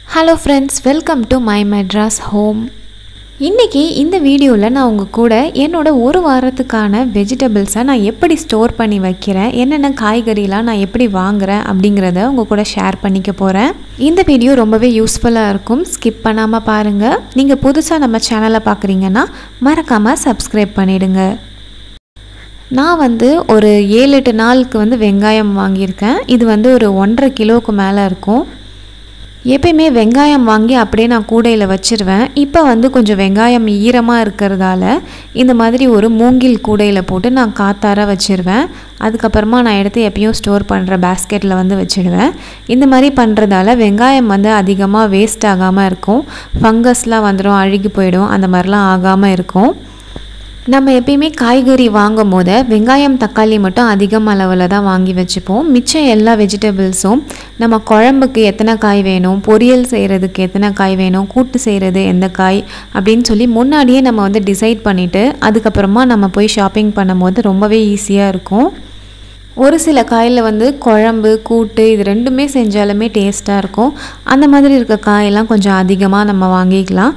hello friends welcome to my Madras home இன்றைக்கி இந்த வீடியோவில் நான் உங்கள் கூட என்னோட ஒரு வாரத்துக்கான வெஜிடபிள்ஸை நான் எப்படி ஸ்டோர் பண்ணி வைக்கிறேன் என்னென்ன காய்கறிலாம் நான் எப்படி வாங்குறேன் அப்படிங்கிறத உங்கள் கூட ஷேர் பண்ணிக்க போகிறேன் இந்த வீடியோ ரொம்பவே யூஸ்ஃபுல்லாக இருக்கும் ஸ்கிப் பண்ணாமல் பாருங்கள் நீங்கள் புதுசாக நம்ம சேனலை பார்க்குறீங்கன்னா மறக்காமல் சப்ஸ்கிரைப் பண்ணிடுங்க நான் வந்து ஒரு ஏழு எட்டு நாளுக்கு வந்து வெங்காயம் வாங்கியிருக்கேன் இது வந்து ஒரு ஒன்றரை கிலோவுக்கு மேலே இருக்கும் எப்பயுமே வெங்காயம் வாங்கி அப்படியே நான் கூடையில் வச்சிருவேன் இப்போ வந்து கொஞ்சம் வெங்காயம் ஈரமாக இருக்கிறதால இந்த மாதிரி ஒரு மூங்கில் கூடையில் போட்டு நான் காத்தார வச்சிருவேன் அதுக்கப்புறமா நான் எடுத்து எப்பயும் ஸ்டோர் பண்ணுற பேஸ்கெட்டில் வந்து வச்சிடுவேன் இந்த மாதிரி பண்ணுறதால வெங்காயம் வந்து அதிகமாக வேஸ்ட் ஆகாமல் இருக்கும் ஃபங்கஸ்லாம் வந்துடும் அழுகி போயிடும் அந்த மாதிரிலாம் ஆகாமல் இருக்கும் நம்ம எப்பயுமே காய்கறி வாங்கும் போது வெங்காயம் தக்காளி மட்டும் அதிகம் அளவில் தான் வாங்கி வச்சுப்போம் மிச்சம் எல்லா வெஜிடபிள்ஸும் நம்ம குழம்புக்கு எத்தனை காய் வேணும் பொரியல் செய்கிறதுக்கு எத்தனை காய் வேணும் கூட்டு செய்கிறது எந்த காய் அப்படின்னு சொல்லி முன்னாடியே நம்ம வந்து டிசைட் பண்ணிவிட்டு அதுக்கப்புறமா நம்ம போய் ஷாப்பிங் பண்ணும்போது ரொம்பவே ஈஸியாக இருக்கும் ஒரு சில காயில் வந்து குழம்பு கூட்டு இது ரெண்டுமே செஞ்சாலுமே டேஸ்ட்டாக இருக்கும் அந்த மாதிரி இருக்க காயெல்லாம் கொஞ்சம் அதிகமாக நம்ம வாங்கிக்கலாம்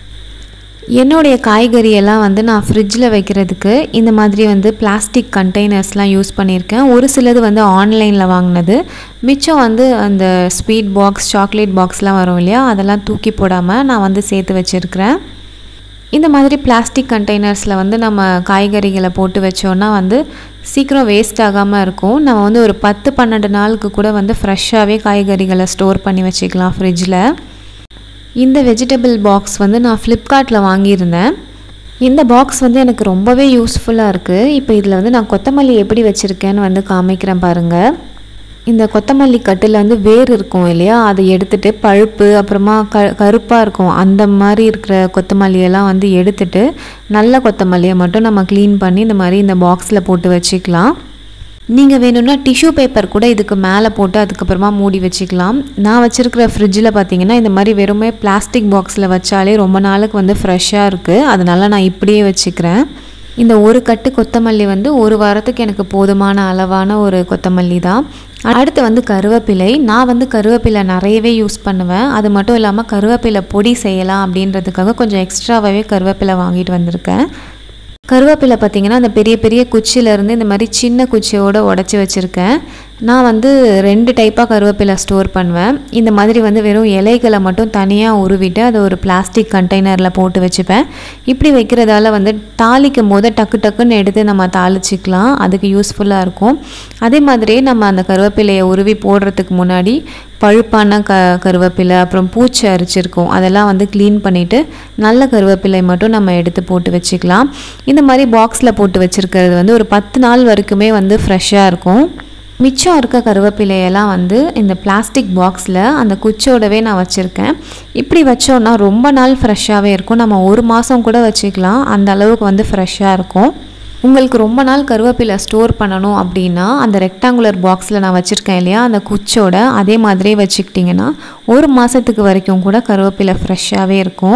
என்னுடைய காய்கறியெல்லாம் வந்து நான் ஃப்ரிட்ஜில் வைக்கிறதுக்கு இந்த மாதிரி வந்து பிளாஸ்டிக் கண்டெய்னர்ஸ்லாம் யூஸ் பண்ணியிருக்கேன் ஒரு சிலது வந்து ஆன்லைனில் வாங்கினது மிச்சம் வந்து அந்த ஸ்வீட் பாக்ஸ் சாக்லேட் பாக்ஸ்லாம் வரும் இல்லையா அதெல்லாம் தூக்கி போடாமல் நான் வந்து சேர்த்து வச்சுருக்கிறேன் இந்த மாதிரி பிளாஸ்டிக் கண்டெய்னர்ஸில் வந்து நம்ம காய்கறிகளை போட்டு வச்சோன்னா வந்து சீக்கிரம் வேஸ்ட் ஆகாமல் இருக்கும் நம்ம வந்து ஒரு பத்து பன்னெண்டு நாளுக்கு கூட வந்து ஃப்ரெஷ்ஷாகவே காய்கறிகளை ஸ்டோர் பண்ணி வச்சுக்கலாம் ஃப்ரிட்ஜில் இந்த வெஜிடபிள் பாக்ஸ் வந்து நான் ஃப்ளிப்கார்ட்டில் வாங்கியிருந்தேன் இந்த பாக்ஸ் வந்து எனக்கு ரொம்பவே யூஸ்ஃபுல்லாக இருக்குது இப்போ இதில் வந்து நான் கொத்தமல்லி எப்படி வச்சுருக்கேன்னு வந்து காமிக்கிறேன் பாருங்கள் இந்த கொத்தமல்லி கட்டில் வந்து வேர் இருக்கும் இல்லையா அதை எடுத்துட்டு பழுப்பு அப்புறமா க கருப்பாக இருக்கும் அந்த மாதிரி இருக்கிற கொத்தமல்லியெல்லாம் வந்து எடுத்துட்டு நல்ல கொத்தமல்லியை மட்டும் நம்ம க்ளீன் பண்ணி இந்த மாதிரி இந்த பாக்ஸில் போட்டு வச்சுக்கலாம் நீங்கள் வேணும்னா டிஷ்யூ பேப்பர் கூட இதுக்கு மேலே போட்டு அதுக்கப்புறமா மூடி வச்சுக்கலாம் நான் வச்சுருக்கிற ஃப்ரிட்ஜில் பார்த்தீங்கன்னா இந்த மாதிரி வெறுமே பிளாஸ்டிக் பாக்ஸில் வச்சாலே ரொம்ப நாளுக்கு வந்து ஃப்ரெஷ்ஷாக இருக்குது அதனால் நான் இப்படியே வச்சுக்கிறேன் இந்த ஒரு கட்டு கொத்தமல்லி வந்து ஒரு வாரத்துக்கு எனக்கு போதுமான அளவான ஒரு கொத்தமல்லி தான் அடுத்து வந்து கருவேப்பிலை நான் வந்து கருவேப்பிலை நிறையவே யூஸ் பண்ணுவேன் அது மட்டும் இல்லாமல் கருவேப்பிலை பொடி செய்யலாம் அப்படின்றதுக்காக கொஞ்சம் எக்ஸ்ட்ராவாகவே கருவேப்பிலை வாங்கிட்டு வந்திருக்கேன் கருவேப்பிலை பார்த்திங்கன்னா அந்த பெரிய பெரிய குச்சியிலேருந்து இந்த மாதிரி சின்ன குச்சியோடு உடச்சி வச்சுருக்கேன் நான் வந்து ரெண்டு டைப்பாக கருவேப்பிலை ஸ்டோர் பண்ணுவேன் இந்த மாதிரி வந்து வெறும் இலைகளை மட்டும் தனியாக உருவிட்டு அதை ஒரு பிளாஸ்டிக் கண்டெய்னரில் போட்டு வச்சுப்பேன் இப்படி வைக்கிறதால வந்து தாளிக்கும் போது டக்கு டக்குன்னு எடுத்து நம்ம தாளிச்சிக்கலாம் அதுக்கு யூஸ்ஃபுல்லாக இருக்கும் அதே மாதிரி நம்ம அந்த கருவேப்பிலையை உருவி போடுறதுக்கு முன்னாடி பழுப்பான க கருவேப்பிலை அப்புறம் பூச்சி அரிச்சிருக்கும் அதெல்லாம் வந்து க்ளீன் பண்ணிவிட்டு நல்ல கருவேப்பிலை மட்டும் நம்ம எடுத்து போட்டு வச்சுக்கலாம் இந்த மாதிரி பாக்ஸில் போட்டு வச்சுருக்கிறது வந்து ஒரு பத்து நாள் வரைக்குமே வந்து ஃப்ரெஷ்ஷாக இருக்கும் மிச்சம் இருக்க கருவேப்பிலையெல்லாம் வந்து இந்த பிளாஸ்டிக் பாக்ஸில் அந்த குச்சோடவே நான் வச்சுருக்கேன் இப்படி வச்சோன்னா ரொம்ப நாள் ஃப்ரெஷ்ஷாகவே இருக்கும் நம்ம ஒரு மாதம் கூட வச்சுக்கலாம் அந்த அளவுக்கு வந்து ஃப்ரெஷ்ஷாக இருக்கும் உங்களுக்கு ரொம்ப நாள் கருவேப்பிலை ஸ்டோர் பண்ணணும் அப்படின்னா அந்த ரெக்டாங்குலர் பாக்ஸில் நான் வச்சுருக்கேன் இல்லையா அந்த குச்சோட அதே மாதிரியே வச்சுக்கிட்டிங்கன்னா ஒரு மாதத்துக்கு வரைக்கும் கூட கருவேப்பிலை ஃப்ரெஷ்ஷாகவே இருக்கும்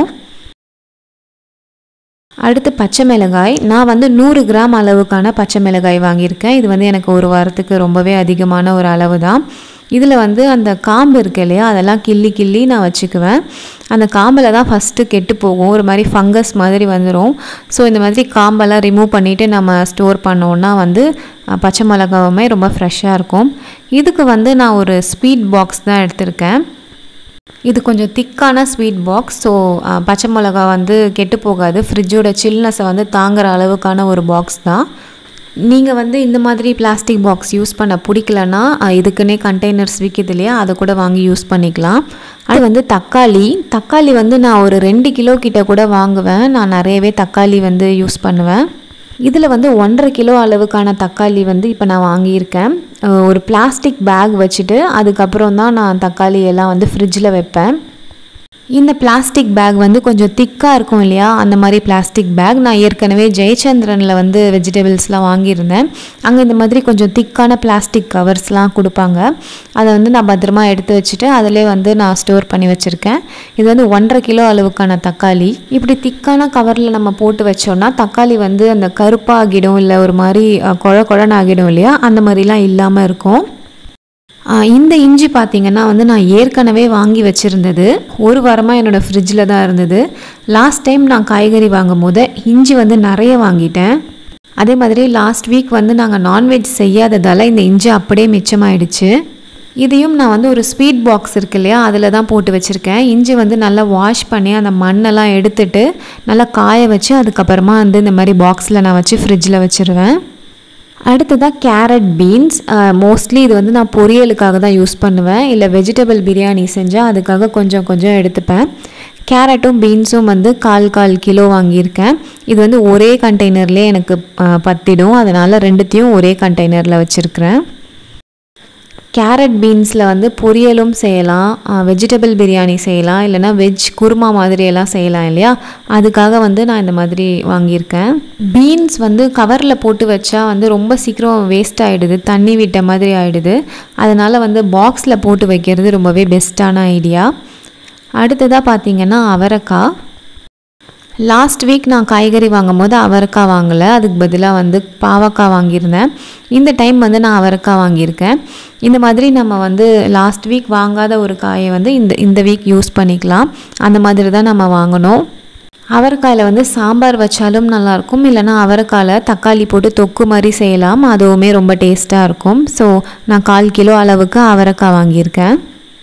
அடுத்து பச்சை மிளகாய் நான் வந்து நூறு கிராம் அளவுக்கான பச்சை மிளகாய் வாங்கியிருக்கேன் இது வந்து எனக்கு ஒரு வாரத்துக்கு ரொம்பவே அதிகமான ஒரு அளவு தான் இதில் வந்து அந்த காம்பு இருக்கு இல்லையா அதெல்லாம் கிள்ளி கிள்ளி நான் வச்சுக்குவேன் அந்த காம்பில் தான் ஃபஸ்ட்டு கெட்டு போகும் ஒரு மாதிரி ஃபங்கஸ் மாதிரி வந்துடும் ஸோ இந்த மாதிரி காம்பெல்லாம் ரிமூவ் பண்ணிவிட்டு நம்ம ஸ்டோர் பண்ணோன்னா வந்து பச்சை மிளகாவுமே ரொம்ப ஃப்ரெஷ்ஷாக இருக்கும் இதுக்கு வந்து நான் ஒரு ஸ்வீட் பாக்ஸ் தான் எடுத்திருக்கேன் இது கொஞ்சம் திக்கான ஸ்வீட் பாக்ஸ் ஸோ பச்சை மிளகா வந்து கெட்டு போகாது ஃப்ரிட்ஜோட சில்னஸை வந்து தாங்குற அளவுக்கான ஒரு பாக்ஸ் தான் நீங்கள் வந்து இந்த மாதிரி பிளாஸ்டிக் பாக்ஸ் யூஸ் பண்ண பிடிக்கலன்னா இதுக்குன்னே கண்டெய்னர்ஸ் விற்கிது இல்லையா அதை கூட வாங்கி யூஸ் பண்ணிக்கலாம் அது வந்து தக்காளி தக்காளி வந்து நான் ஒரு ரெண்டு கிலோ கிட்ட கூட வாங்குவேன் நான் நிறையவே தக்காளி வந்து யூஸ் பண்ணுவேன் இதில் வந்து ஒன்றரை கிலோ அளவுக்கான தக்காளி வந்து இப்போ நான் வாங்கியிருக்கேன் ஒரு பிளாஸ்டிக் பேக் வச்சுட்டு அதுக்கப்புறம் தான் நான் தக்காளி எல்லாம் வந்து ஃப்ரிட்ஜில் வைப்பேன் இந்த பிளாஸ்டிக் பேக் வந்து கொஞ்சம் திக்காக இருக்கும் இல்லையா அந்த மாதிரி பிளாஸ்டிக் பேக் நான் ஏற்கனவே ஜெயச்சந்திரனில் வந்து வெஜிடபிள்ஸ்லாம் வாங்கியிருந்தேன் அங்கே இந்த மாதிரி கொஞ்சம் திக்கான பிளாஸ்டிக் கவர்ஸ்லாம் கொடுப்பாங்க அதை வந்து நான் பத்திரமா எடுத்து வச்சுட்டு அதிலே வந்து நான் ஸ்டோர் பண்ணி வச்சுருக்கேன் இது வந்து ஒன்றரை கிலோ அளவுக்கான தக்காளி இப்படி திக்கான கவரில் நம்ம போட்டு வச்சோன்னா தக்காளி வந்து அந்த கருப்பாகிடும் இல்லை ஒரு மாதிரி குழ குழன்னு ஆகிடும் இல்லையா அந்த மாதிரிலாம் இல்லாமல் இருக்கும் ஆஹ் இந்த இஞ்சி பார்த்தீங்கன்னா வந்து நான் ஏற்கனவே வாங்கி வச்சுருந்தது ஒரு வாரமாக என்னோடய ஃப்ரிட்ஜில் தான் இருந்தது லாஸ்ட் டைம் நான் காய்கறி வாங்கும் போது இஞ்சி வந்து நிறைய வாங்கிட்டேன் அதே மாதிரி லாஸ்ட் வீக் வந்து நாங்கள் நான்வெஜ் செய்யாததால் இந்த இஞ்சி அப்படியே மிச்சமாயிடுச்சு இதையும் நான் வந்து ஒரு ஸ்வீட் பாக்ஸ் இருக்கு இல்லையா அதில் தான் போட்டு வச்சுருக்கேன் இஞ்சி வந்து நல்லா வாஷ் பண்ணி அந்த மண்ணெல்லாம் எடுத்துட்டு நல்லா காய வச்சு அதுக்கப்புறமா வந்து இந்த மாதிரி பாக்ஸில் நான் வச்சு ஃப்ரிட்ஜில் வச்சுருவேன் அடுத்ததாக கேரட் பீன்ஸ் மோஸ்ட்லி இது வந்து நான் பொரியலுக்காக தான் யூஸ் பண்ணுவேன் இல்லை வெஜிடபிள் பிரியாணி செஞ்சால் அதுக்காக கொஞ்சம் கொஞ்சம் எடுத்துப்பேன் கேரட்டும் பீன்ஸும் வந்து கால் கால் கிலோ வாங்கியிருக்கேன் இது வந்து ஒரே கண்டெய்னர்லேயே எனக்கு அஹ், பத்திடும் அதனால் ரெண்டுத்தையும் ஒரே கண்டெய்னரில் வச்சுருக்கிறேன் கேரட் பீன்ஸில் வந்து பொரியலும் செய்யலாம் வெஜிடபிள் பிரியாணி செய்யலாம் இல்லைனா வெஜ் குருமா மாதிரியெல்லாம் செய்யலாம் இல்லையா அதுக்காக வந்து நான் இந்த மாதிரி வாங்கியிருக்கேன் பீன்ஸ் வந்து கவரில் போட்டு வச்சா வந்து ரொம்ப சீக்கிரம் வேஸ்ட் ஆகிடுது தண்ணி விட்ட மாதிரி ஆகிடுது அதனால் வந்து பாக்ஸில் போட்டு வைக்கிறது ரொம்பவே பெஸ்ட்டான ஐடியா அடுத்ததாக பார்த்தீங்கன்னா அவரைக்காய் லாஸ்ட் வீக் நான் காய்கறி வாங்கும் போது அவரைக்காய் வாங்கலை அதுக்கு பதிலாக வந்து பாவக்காய் வாங்கியிருந்தேன் இந்த டைம் வந்து நான் அவரைக்காய் வாங்கியிருக்கேன் இந்த மாதிரி நம்ம வந்து லாஸ்ட் வீக் வாங்காத ஒரு காயை வந்து இந்த இந்த வீக் யூஸ் பண்ணிக்கலாம் அந்த மாதிரி தான் நம்ம வாங்கணும் அவரைக்காயில் வந்து சாம்பார் வச்சாலும் நல்லாயிருக்கும் இல்லைனா அவரைக்காயில் தக்காளி போட்டு தொக்கு மாதிரி செய்யலாம் அதுவுமே ரொம்ப டேஸ்ட்டாக இருக்கும் ஸோ நான் கால் கிலோ அளவுக்கு அவரைக்காய் வாங்கியிருக்கேன்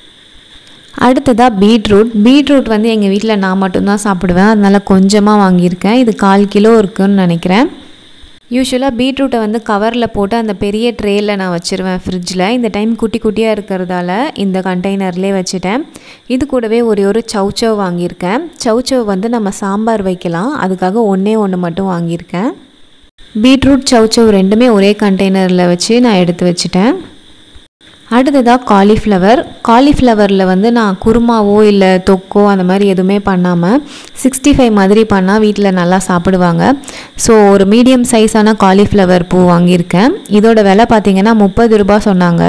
அடுத்ததாக பீட்ரூட் பீட்ரூட் வந்து எங்கள் வீட்டில் நான் மட்டும்தான் சாப்பிடுவேன் அதனால் கொஞ்சமாக வாங்கியிருக்கேன் இது கால் கிலோ இருக்குன்னு நினைக்கிறேன் யூஸ்வலாக பீட்ரூட்டை வந்து கவரில் போட்டு அந்த பெரிய ட்ரேயில் நான் வச்சுருவேன் ஃப்ரிட்ஜில் இந்த டைம் குட்டி குட்டியாக இருக்கிறதால இந்த கண்டெய்னர்லேயே வச்சுட்டேன் இது கூடவே ஒரே ஒரு சவுச்சவ் வாங்கியிருக்கேன் சவுச்சவ் வந்து நம்ம சாம்பார் வைக்கலாம் அதுக்காக ஒன்றே ஒன்று மட்டும் வாங்கியிருக்கேன் பீட்ரூட் சவுச்சவ் ரெண்டுமே ஒரே கண்டெய்னரில் வச்சு நான் எடுத்து வச்சுட்டேன் அடுத்ததாக காலிஃப்ளவர் காலிஃப்ளவரில் வந்து நான் குருமாவோ இல்லை தொக்கோ அந்த மாதிரி எதுவுமே பண்ணாமல் சிக்ஸ்டி ஃபைவ் மாதிரி பண்ணால் வீட்டில் நல்லா சாப்பிடுவாங்க ஸோ ஒரு மீடியம் சைஸான காலிஃப்ளவர் பூ வாங்கியிருக்கேன் இதோட விலை பார்த்தீங்கன்னா முப்பது ரூபாய் சொன்னாங்க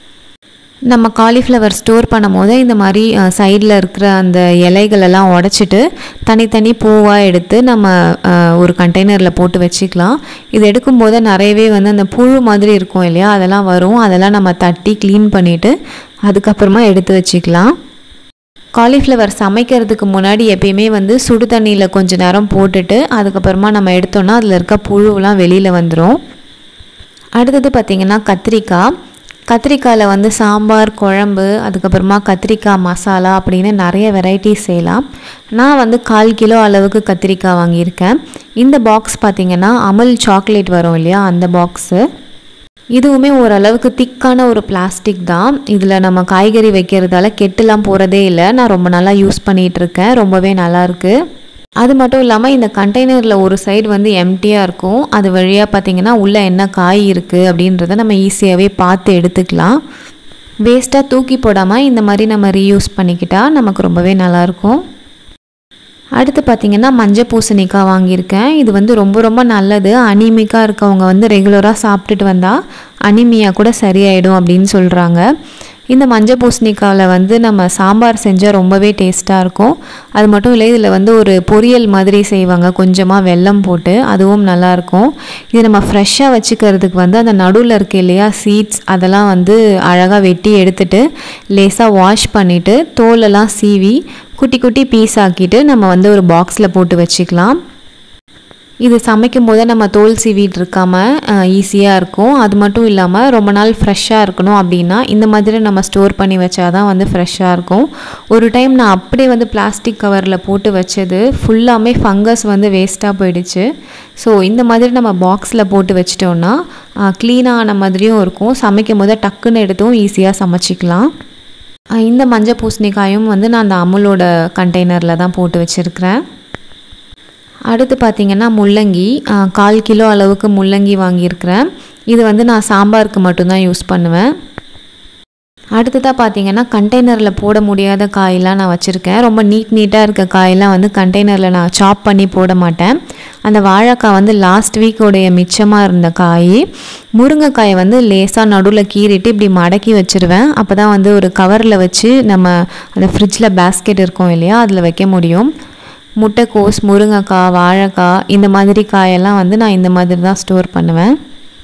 நம்ம காலிஃப்ளவர் ஸ்டோர் பண்ணும் போது இந்த மாதிரி சைடில் இருக்கிற அந்த இலைகளெல்லாம் உடச்சிட்டு தனித்தனி பூவாக எடுத்து நம்ம அஹ், ஒரு கண்டெய்னரில் போட்டு வச்சுக்கலாம் இது எடுக்கும்போது நிறையவே வந்து அந்த புழு மாதிரி இருக்கும் இல்லையா அதெல்லாம் வரும் அதெல்லாம் நம்ம தட்டி க்ளீன் பண்ணிவிட்டு அதுக்கப்புறமா எடுத்து வச்சுக்கலாம் காலிஃப்ளவர் சமைக்கிறதுக்கு முன்னாடி எப்பயுமே வந்து சுடு தண்ணியில் கொஞ்ச நேரம் போட்டுட்டு அதுக்கப்புறமா நம்ம எடுத்தோம்னா அதில் இருக்க புழுவெலாம் வெளியில் வந்துடும் அடுத்தது பார்த்திங்கன்னா கத்திரிக்காய் கத்திரிக்காயில் வந்து சாம்பார் குழம்பு அதுக்கப்புறமா கத்திரிக்காய் மசாலா அப்படின்னு நிறைய வெரைட்டிஸ் செய்யலாம் நான் வந்து கால் கிலோ அளவுக்கு கத்திரிக்காய் வாங்கியிருக்கேன் இந்த பாக்ஸ் பார்த்திங்கன்னா அமுல் சாக்லேட் வரும் இல்லையா அந்த பாக்ஸு இதுவுமே ஓரளவுக்கு திக்கான ஒரு பிளாஸ்டிக் தான் இதில் நம்ம காய்கறி வைக்கிறதால கெட்டுலாம் போகிறதே இல்லை நான் ரொம்ப நாளாக யூஸ் பண்ணிகிட்டு இருக்கேன் ரொம்பவே நல்லாயிருக்கு அது மட்டும் இல்லாமல் இந்த கண்டெய்னரில் ஒரு சைடு வந்து எம்டியாக இருக்கும் அது வழியாக பார்த்தீங்கன்னா உள்ளே என்ன காய் இருக்குது அப்படின்றத நம்ம ஈஸியாகவே பார்த்து எடுத்துக்கலாம் வேஸ்ட்டாக தூக்கி போடாமல் இந்த மாதிரி நம்ம ரீயூஸ் பண்ணிக்கிட்டால் நமக்கு ரொம்பவே நல்லாயிருக்கும் அடுத்து பார்த்தீங்கன்னா மஞ்சள் பூசணிக்காய் வாங்கியிருக்கேன் இது வந்து ரொம்ப ரொம்ப நல்லது அனிமிக்காக இருக்கவங்க வந்து ரெகுலராக சாப்பிட்டுட்டு வந்தால் அனிமியா கூட சரியாயிடும் அப்படின்னு சொல்கிறாங்க இந்த மஞ்சள் பூசணிக்காயில் வந்து நம்ம சாம்பார் செஞ்சால் ரொம்பவே டேஸ்ட்டாக இருக்கும் அது மட்டும் இல்லை இதில் வந்து ஒரு பொரியல் மாதிரி செய்வாங்க கொஞ்சமாக வெல்லம் போட்டு அதுவும் நல்லாயிருக்கும் இது நம்ம ஃப்ரெஷ்ஷாக வச்சுக்கிறதுக்கு வந்து அந்த நடுவில் இருக்க இல்லையா சீட்ஸ் அதெல்லாம் வந்து அழகாக வெட்டி எடுத்துட்டு லேசாக வாஷ் பண்ணிவிட்டு தோலெல்லாம் சீவி குட்டி குட்டி பீஸ் ஆக்கிட்டு நம்ம வந்து ஒரு பாக்ஸில் போட்டு வச்சுக்கலாம் இது சமைக்கும் போதே நம்ம தோல் சீவிட்டு இருக்காமல் ஈஸியாக இருக்கும் அது மட்டும் இல்லாமல் ரொம்ப நாள் ஃப்ரெஷ்ஷாக இருக்கணும் அப்படின்னா இந்த மாதிரி நம்ம ஸ்டோர் பண்ணி வச்சாதான் வந்து ஃப்ரெஷ்ஷாக இருக்கும் ஒரு டைம் நான் அப்படியே வந்து பிளாஸ்டிக் கவரில் போட்டு வச்சது ஃபுல்லாமே ஃபங்கஸ் வந்து வேஸ்ட்டாக போயிடுச்சு ஸோ இந்த மாதிரி நம்ம பாக்ஸில் போட்டு வச்சிட்டோம்னா க்ளீனாக ஆன மாதிரியும் இருக்கும் சமைக்கும் போது டக்குன்னு எடுத்தும் ஈஸியாக சமைச்சிக்கலாம் அஹ் இந்த மஞ்சள் பூசணிக்காயும் வந்து நான் அந்த அமுலோட கண்டெய்னரில் தான் போட்டு வச்சுருக்கிறேன் அடுத்து பார்த்திங்கன்னா முள்ளங்கி அஹ் கால் கிலோ அளவுக்கு முள்ளங்கி வாங்கியிருக்கிறேன் இது வந்து நான் சாம்பாருக்கு மட்டும்தான் யூஸ் பண்ணுவேன் அடுத்ததாக பார்த்தீங்கன்னா கண்டெய்னரில் போட முடியாத காயெல்லாம் நான் வச்சுருக்கேன் ரொம்ப நீட் நீட்டாக இருக்க காயெல்லாம் வந்து கண்டெய்னரில் நான் சாப் பண்ணி போட மாட்டேன் அந்த வாழைக்காய் வந்து லாஸ்ட் வீக்கோடைய மிச்சமாக இருந்த காய் முருங்கைக்காயை வந்து லேசாக நடுவில் கீறிட்டு இப்படி மடக்கி வச்சுருவேன் அப்போ தான் வந்து ஒரு கவரில் வச்சு நம்ம அந்த ஃப்ரிட்ஜில் பேஸ்கெட் இருக்கும் இல்லையா அதில் வைக்க முடியும் முட்டைக்கோஸ் முருங்கைக்காய் வாழைக்காய் இந்த மாதிரி காயெல்லாம் வந்து நான் இந்த மாதிரி தான் ஸ்டோர் பண்ணுவேன்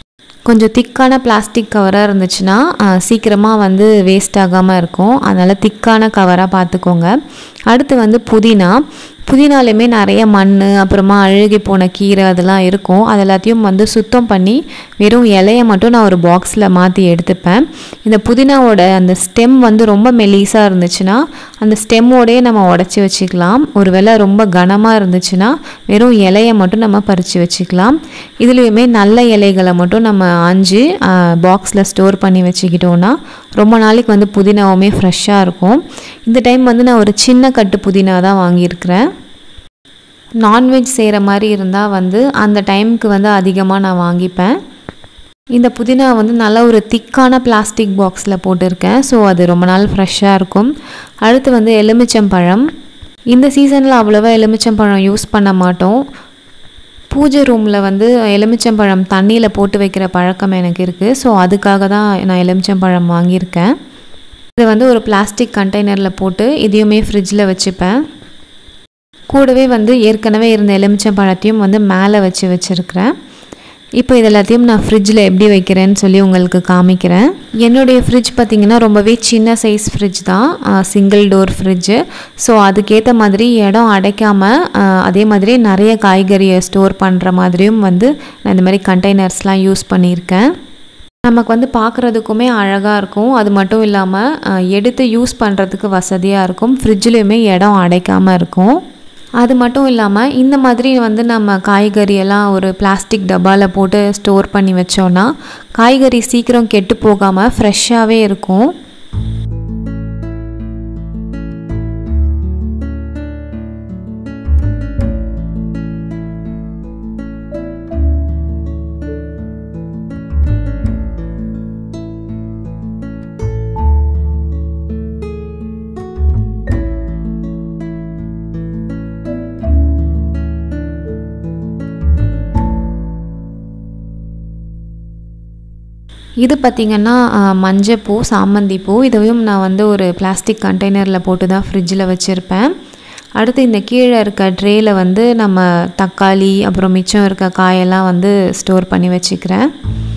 கொஞ்சம் திக்கான பிளாஸ்டிக் கவராக இருந்துச்சுன்னா சீக்கிரமாக வந்து வேஸ்ட் ஆகாமல் இருக்கும் அதனால் திக்கான கவராக பார்த்துக்கோங்க அடுத்து வந்து புதினா புதினாலையுமே நிறைய மண் அப்புறமா அழுகி போன கீரை அதெல்லாம் இருக்கும் அது எல்லாத்தையும் வந்து சுத்தம் பண்ணி வெறும் இலையை மட்டும் நான் ஒரு பாக்ஸில் மாற்றி எடுத்துப்பேன் இந்த புதினாவோட அந்த ஸ்டெம் வந்து ரொம்ப மெலீஸாக இருந்துச்சுன்னா அந்த ஸ்டெம்மோடயே நம்ம உடச்சி வச்சுக்கலாம் ஒருவேளை ரொம்ப கனமாக இருந்துச்சுன்னா வெறும் இலையை மட்டும் நம்ம பறித்து வச்சுக்கலாம் இதுலேயுமே நல்ல இலைகளை மட்டும் நம்ம ஆஞ்சு பாக்ஸில் ஸ்டோர் பண்ணி வச்சுக்கிட்டோன்னா ரொம்ப நாளைக்கு வந்து புதினாவுமே ஃப்ரெஷ்ஷாக இருக்கும் இந்த டைம் வந்து நான் ஒரு சின்ன கட்டு புதினா தான் வாங்கியிருக்கிறேன் நான்வெஜ் செய்கிற மாதிரி இருந்தால் வந்து அந்த டைமுக்கு வந்து அதிகமாக நான் வாங்கிப்பேன் இந்த புதினா வந்து நல்ல ஒரு திக்கான பிளாஸ்டிக் பாக்ஸில் போட்டிருக்கேன் ஸோ அது ரொம்ப நாள் ஃப்ரெஷ்ஷாக இருக்கும் அடுத்து வந்து எலுமிச்சம்பழம் இந்த சீசனில் அவ்வளோவா எலுமிச்சம்பழம் யூஸ் பண்ண மாட்டோம் பூஜை ரூமில் வந்து எலுமிச்சம்பழம் தண்ணியில் போட்டு வைக்கிற பழக்கம் எனக்கு இருக்குது ஸோ அதுக்காக தான் நான் எலுமிச்சம்பழம் வாங்கியிருக்கேன் இதை வந்து ஒரு பிளாஸ்டிக் கண்டெய்னரில் போட்டு இதையுமே ஃப்ரிட்ஜில் வச்சுப்பேன் கூடவே வந்து ஏற்கனவே இருந்த எலுமிச்சம்பழத்தையும் வந்து மேலே வச்சு வச்சுருக்கிறேன் இப்போ இது எல்லாத்தையும் நான் ஃப்ரிட்ஜில் எப்படி வைக்கிறேன்னு சொல்லி உங்களுக்கு காமிக்கிறேன் என்னுடைய ஃப்ரிட்ஜ் பார்த்திங்கன்னா ரொம்பவே சின்ன சைஸ் ஃப்ரிட்ஜ் தான் சிங்கிள் டோர் ஃப்ரிட்ஜு ஸோ அதுக்கேற்ற மாதிரி இடம் அடைக்காமல் அதே மாதிரி நிறைய காய்கறியை ஸ்டோர் பண்ணுற மாதிரியும் வந்து நான் இந்த மாதிரி கண்டெய்னர்ஸ்லாம் யூஸ் பண்ணியிருக்கேன் நமக்கு வந்து பார்க்குறதுக்குமே அழகாக இருக்கும் அது மட்டும் இல்லாமல் எடுத்து யூஸ் பண்ணுறதுக்கு வசதியாக இருக்கும் ஃப்ரிட்ஜ்லேயுமே இடம் அடைக்காமல் இருக்கும் அது மட்டும் இல்லாமல் இந்த மாதிரி வந்து நம்ம காய்கறியெல்லாம் ஒரு பிளாஸ்டிக் டப்பாவில் போட்டு ஸ்டோர் பண்ணி வச்சோன்னா காய்கறி சீக்கிரம் கெட்டு போகாமல் ஃப்ரெஷ்ஷாகவே இருக்கும் இது பார்த்திங்கன்னா மஞ்சப்பூ சாமந்தி பூ இதையும் நான் வந்து ஒரு பிளாஸ்டிக் கண்டெய்னரில் போட்டு தான் ஃப்ரிட்ஜில் வச்சுருப்பேன் அடுத்து இந்த கீழே இருக்க ட்ரேயில் வந்து நம்ம தக்காளி அப்புறம் மிச்சம் இருக்க காயெல்லாம் வந்து ஸ்டோர் பண்ணி வச்சுக்கிறேன்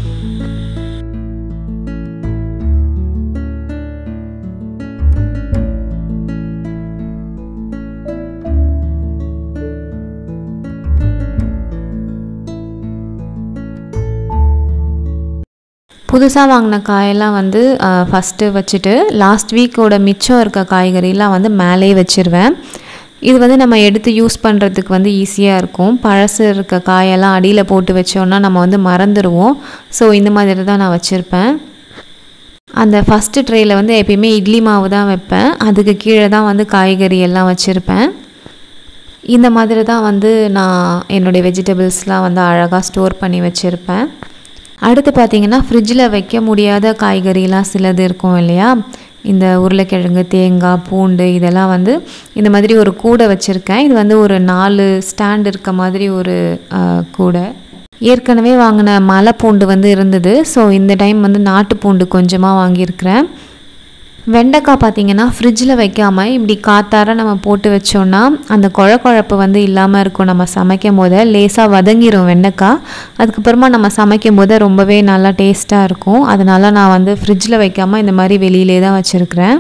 புதுசாக வாங்கின காயெல்லாம் வந்து ஃபஸ்ட்டு வச்சுட்டு லாஸ்ட் வீக்கோட மிச்சம் இருக்க காய்கறிலாம் வந்து மேலே வச்சுருவேன் இது வந்து நம்ம எடுத்து யூஸ் பண்ணுறதுக்கு வந்து ஈஸியாக இருக்கும் பழசு இருக்க காயெல்லாம் அடியில் போட்டு வச்சோன்னா நம்ம வந்து மறந்துடுவோம் ஸோ இந்த மாதிரி தான் நான் வச்சுருப்பேன் அந்த ஃபஸ்ட்டு ட்ரேயில் வந்து எப்பயுமே இட்லி மாவு தான் வைப்பேன் அதுக்கு கீழே தான் வந்து காய்கறி எல்லாம் வச்சுருப்பேன் இந்த மாதிரி தான் வந்து நான் என்னுடைய வெஜிடபிள்ஸ்லாம் வந்து அழகாக ஸ்டோர் பண்ணி வச்சுருப்பேன் அடுத்து பார்த்திங்கன்னா ஃப்ரிட்ஜில் வைக்க முடியாத காய்கறிலாம் சிலது இருக்கும் இல்லையா இந்த உருளைக்கிழங்கு தேங்காய் பூண்டு இதெல்லாம் வந்து இந்த மாதிரி ஒரு கூடை வச்சுருக்கேன் இது வந்து ஒரு நாலு ஸ்டாண்ட் இருக்க மாதிரி ஒரு கூடை ஏற்கனவே வாங்கின மலை பூண்டு வந்து இருந்தது ஸோ இந்த டைம் வந்து நாட்டு பூண்டு கொஞ்சமாக வாங்கியிருக்கிறேன் வெண்டைக்காய் பார்த்திங்கன்னா ஃப்ரிட்ஜில் வைக்காமல் இப்படி காத்தார நம்ம போட்டு வச்சோன்னா அந்த குழ குழப்பு வந்து இல்லாமல் இருக்கும் நம்ம சமைக்கும் போது லேசாக வதங்கிரும் வெண்டைக்காய் அதுக்கப்புறமா நம்ம சமைக்கும் போது ரொம்பவே நல்லா டேஸ்ட்டாக இருக்கும் அதனால் நான் வந்து ஃப்ரிட்ஜில் வைக்காமல் இந்த மாதிரி வெளியிலே தான் வச்சுருக்கிறேன்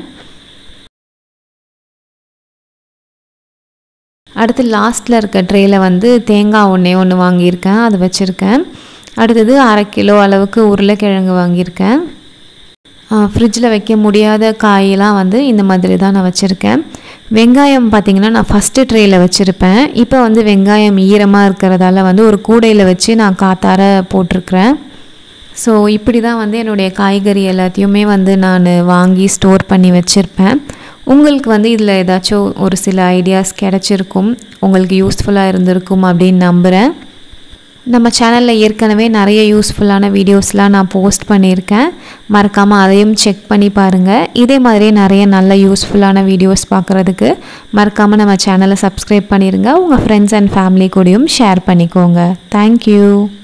அடுத்து லாஸ்ட்டில் இருக்க ட்ரேயில் வந்து தேங்காய் ஒன்றே ஒன்று வாங்கியிருக்கேன் அது வச்சுருக்கேன் அடுத்தது அரை கிலோ அளவுக்கு உருளைக்கிழங்கு வாங்கியிருக்கேன் ஃப்ரிட்ஜில் வைக்க முடியாத காயெல்லாம் வந்து இந்த மாதிரி தான் நான் வச்சுருக்கேன் வெங்காயம் பார்த்திங்கன்னா நான் ஃபஸ்ட்டு ட்ரேயில் வச்சுருப்பேன் இப்போ வந்து வெங்காயம் ஈரமாக இருக்கிறதால வந்து ஒரு கூடையில் வச்சு நான் காத்தார போட்டிருக்கிறேன் ஸோ இப்படி தான் வந்து என்னுடைய காய்கறி எல்லாத்தையுமே வந்து நான் வாங்கி ஸ்டோர் பண்ணி வச்சுருப்பேன் உங்களுக்கு வந்து இதில் ஏதாச்சும் ஒரு சில ஐடியாஸ் கிடச்சிருக்கும் உங்களுக்கு யூஸ்ஃபுல்லாக இருந்திருக்கும் அப்படின்னு நம்புகிறேன் நம்ம சேனலில் ஏற்கனவே நிறைய யூஸ்ஃபுல்லான வீடியோஸ்லாம் நான் போஸ்ட் பண்ணியிருக்கேன் மறக்காமல் அதையும் செக் பண்ணி பாருங்கள் இதே மாதிரி நிறைய நல்ல யூஸ்ஃபுல்லான வீடியோஸ் பார்க்குறதுக்கு மறக்காமல் நம்ம சேனலை சப்ஸ்கிரைப் பண்ணிடுங்க உங்கள் ஃப்ரெண்ட்ஸ் அண்ட் ஃபேமிலி கூடயும் ஷேர் பண்ணிக்கோங்க தேங்க்யூ